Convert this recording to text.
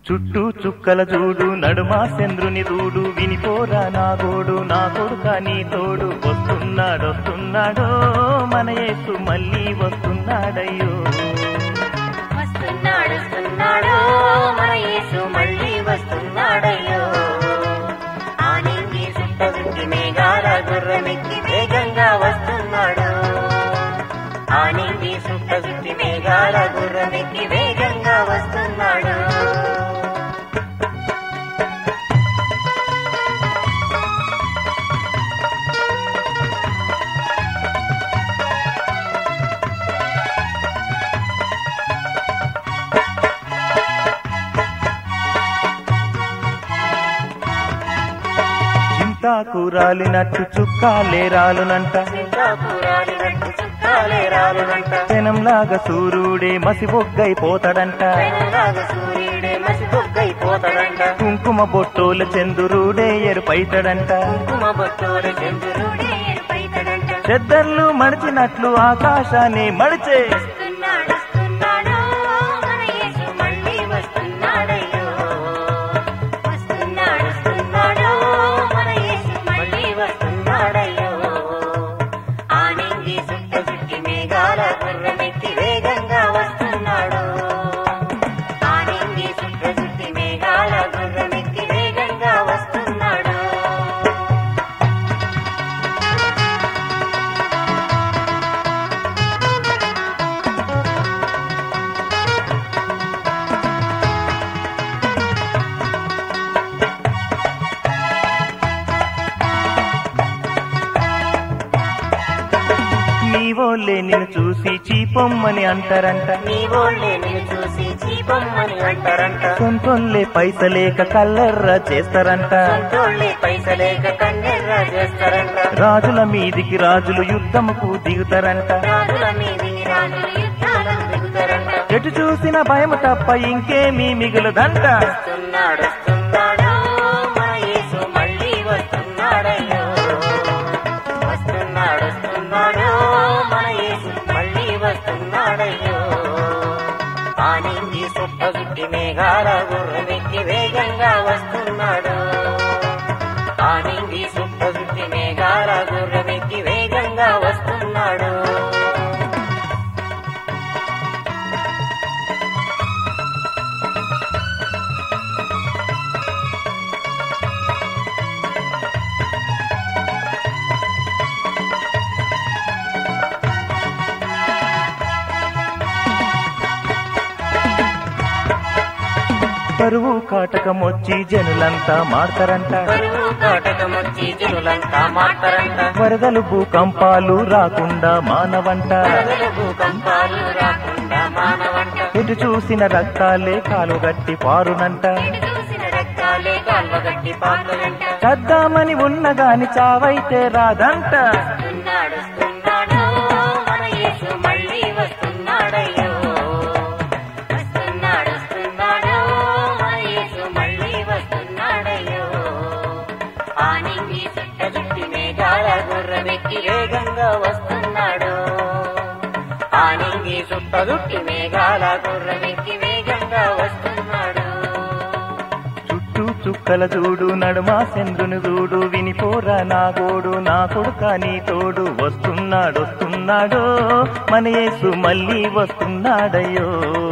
చుట్టూ చుక్కల చూడు నడుమా చంద్రుని దూడు వినిపోరా నా గోడు నా కొడుక నీ తోడు వస్తున్నాడొస్తున్నాడో మన యేసు మళ్ళీ వస్తున్నాడయ్యో వస్తున్నాడు వస్తున్నాడు మన యేసు మళ్ళీ వస్తున్నాడయ్యో ఆనింగి సుట్టగుంటి మేఘాల గుర్రమెక్కి వేగంగా వస్తున్నాడు ఆనింగి సుట్టగుంటి మేఘాల గుర్రమెక్కి వేగంగా వస్తున్నాడు చింతాకు రాలినట్టు చుక్కాలే రాలునంట చింతాపురాలినట్టు చుక్కాలే రాలునంట జనంలాగా సూర్యుడే మసిబొగ్గైపోతాడంట పెనులాగా సూర్యుడే మసిబొగ్గైపోతాడంట కుంకుమ బొట్టోల చంద్రుడే ఎరుపైతాడంట కుంకుమ బొట్టోల చంద్రుడే ఏర్పైతాడంట చెద్దర్లు మడిచినట్లు ఆకాశాన్ని మడిచే వస్తున్నాడు వస్తున్నాడు మన యేసు మళ్ళీ వస్తున్నాడయ్యో వస్తున్నాడు వస్తున్నాడు మన యేసు మళ్ళీ వస్తున్నాడయ్యో ఆనింగి సుట్ట చుట్టి మేఘాల గుర్రమెక్కి వేగంగా వస్తున్నాడు ఆనింగి సుట్ట చుట్టి మేఘాల గుర్రమెక్కి వేగంగా వస్తున్నాడు నీ ఓళ్ళే నిన్ను చూసి చీపొమ్మని అంటారంట నీ ఓళ్ళే నిన్ను చూసి చీపమ్మని అంటారంట సొంతోళ్ళే పైసలేక కల్లెర్ర చేస్తారంట సొంతోళ్ళే పైసలేక కన్నెర్ర చేస్తారంట రాజుల మీదికి రాజులు యుద్ధముకు దిగుతారంట రాజుల మీది రాజులు యుద్ధాలకు దిగుతారంట ఎటు చూసిన భయం తప్ప ఇంకేమీ మిగులదంట వస్తున్నాడు వస్తున్నాడు మన యేసు మళ్ళీ వస్తున్నాడయ్యో వస్తున్నాడు వస్తున్నాడు మన యేసు మళ్ళీ వస్తున్నాడయ్యో ఆనింగి సుట్ట సుట్టి మేఘాల గుర్రమెక్కి వేగంగా వస్తున్నాడు ఆనింగి సుట్ట సుట్టి మేఘాల గుర్రమెక్కి వేగంగా వస్తున్నాడు కరువు కాటకం వచ్చి జనులంతా మాడతారంట కరువు కాటకమొచ్చి జనులంతా మాట్లారంట వరదలు భూకంపాలు రాకుండా మానవంట వరదలు భూకంపాలు రాకుండా మానవంట ఎటు చూసిన రక్తాలే కాలుగట్టి పారునంట ఇటు చూసిన రక్తాలే కాల్వగట్టి పాత్రలంట చద్దామని ఉన్నగాని చావైతే రాదంట వస్తున్నాడు వస్తున్నాడు మన యేసు మళ్ళీ వస్తున్నాడయ్యో వస్తున్నాడు వస్తున్నాడు మన యేసు మళ్ళీ వస్తున్నాడయ్యో ఆనింగి చుట్ట చుట్టి మేఘాల గుర్రమెక్కి వేగంగా వస్తున్నాడు ఆనింగి చుట్ట చుట్టి మేఘాల గుర్రమెక్కి వేగంగా వస్తున్నాడు చుట్టూ చుక్కల చూడు నడుమా చంద్రుని చూడు వినిపోరా నా గోడు నా కొడుక నీ తోడు వస్తున్నాడు వస్తున్నాడో మన యేసు మళ్ళీ వస్తున్నాడయ్యో